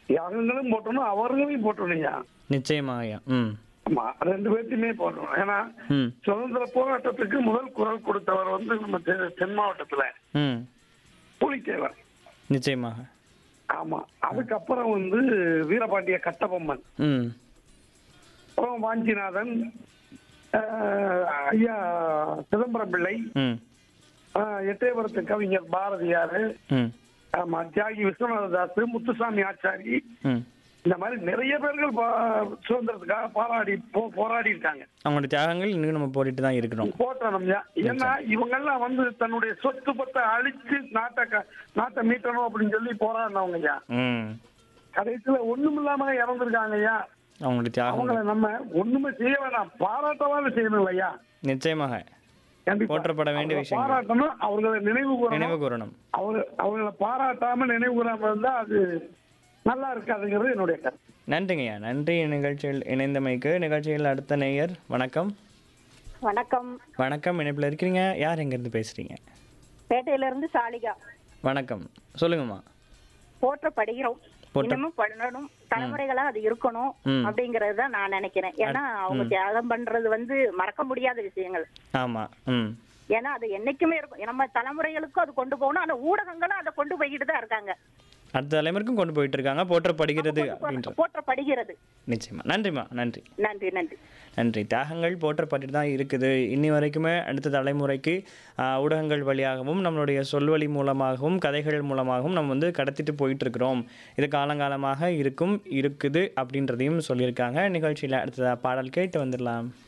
அவங்களும் போட்டணும் அவர்களையும் போட்டணும்யா நிச்சயமாக ஐயா ம் ஆமா ரெண்டு பேர்த்தையுமே போடணும் ஏன்னா ம் சுதந்திர போராட்டத்துக்கு முதல் குரல் கொடுத்தவர் வந்து நம்ம தெ- தென் மாவட்டத்துல ம் புலித்தேவர் நிச்சயமாக ஆமா அதுக்கப்புறம் வந்து வீரபாண்டிய கட்டபொம்மன் ம் அப்புறம் வாஞ்சிநாதன் ஆஹ், ஐயா சிதம்பரம் பிள்ளை ம் ஆஹ், எட்டயபுரத்து கவிஞர் பாரதியார் ம் ஆமா தியாகி விஸ்வநாததாஸ் முத்துசாமி ஆச்சாரி ம் இந்த மாதிரி நிறைய பேர்கள் பா- சுதந்திரத்துக்காக போராடி போ- போராடி இருக்காங்க அவங்களோட தியாகங்கள் இன்னும் நம்ம போட்டுட்டு தான் இருக்கிறோம் போட்டணும்யா ஏன்னா இவங்கெல்லாம் வந்து தன்னுடைய சொத்து பத்தை அழிச்சு நாட்டை க- நாட்டை மீட்டணும் அப்படின்னு சொல்லி போராடினவங்கய்யா ம் கடைசியில ஒண்ணும் இல்லாம இறந்துருக்காங்கய்யா அவங்களுடைய தியாகங்கள் அவங்கள நம்ம ஒண்ணுமே செய்ய வேணாம் பாராட்டவாது செய்யணும் இல்லையா நிச்சயமாக கண்டிப்பா. போற்றப்பட வேண்டிய அவங்களை விஷயங்கள். பாராட்டணும் அவர்களை நினைவு கூறணும் நினைவு கூறணும் அவங்க அவங்கள பாராட்டாம நினைவு கூறாம இருந்தா அது நல்லா இருக்காதுங்கிறது என்னுடைய கருத்து நன்றிங்கய்யா நன்றி நிகழ்ச்சியில் இணைந்தமைக்கு நிகழ்ச்சியில் அடுத்த நேயர் வணக்கம் வணக்கம் வணக்கம் இணைப்பில் இருக்கிறீங்க யார் எங்கேருந்து பேசுகிறீங்க பேட்டையில இருந்து சாலிகா வணக்கம் சொல்லுங்கம்மா போற்றப்படுகிறோம் போற்ற- இன்னமும் பண்ணணும் தலைமுறைகளா அது இருக்கணும் ம். அப்படிங்கறது தான் நான் நினைக்கிறேன் ஏன்னா அவங்க தியாகம் பண்றது வந்து மறக்க முடியாத விஷயங்கள் ஆமாம் ம் ஏன்னா அது என்னைக்குமே இருக்கும் நம்ம தலைமுறைகளுக்கும் அது கொண்டு போகணும் ஆனா ஊடகங்களும் அதை கொண்டு போய்கிட்டு தான் இருக்காங்க அடுத்த தலைமுறைக்கும் கொண்டு போயிட்டு இருக்காங்க போற்றப்படுகிறது அப்படின்ற போற்றப்படுகிறது நிச்சயமா நன்றிம்மா நன்றி நன்றி நன்றி நன்றி தியாகங்கள் போற்றப்பட்டு தான் இருக்குது இன்னி வரைக்குமே அடுத்த தலைமுறைக்கு ஆஹ், ஊடகங்கள் வழியாகவும் நம்மளுடைய சொல்வழி மூலமாகவும் கதைகள் மூலமாகவும் நம்ம வந்து கடத்திட்டு போயிட்டு இருக்கிறோம் இது காலங்காலமாக இருக்கும் இருக்குது அப்படின்றதையும் சொல்லியிருக்காங்க நிகழ்ச்சியில் அடுத்த பாடல் கேட்டு வந்துடலாம்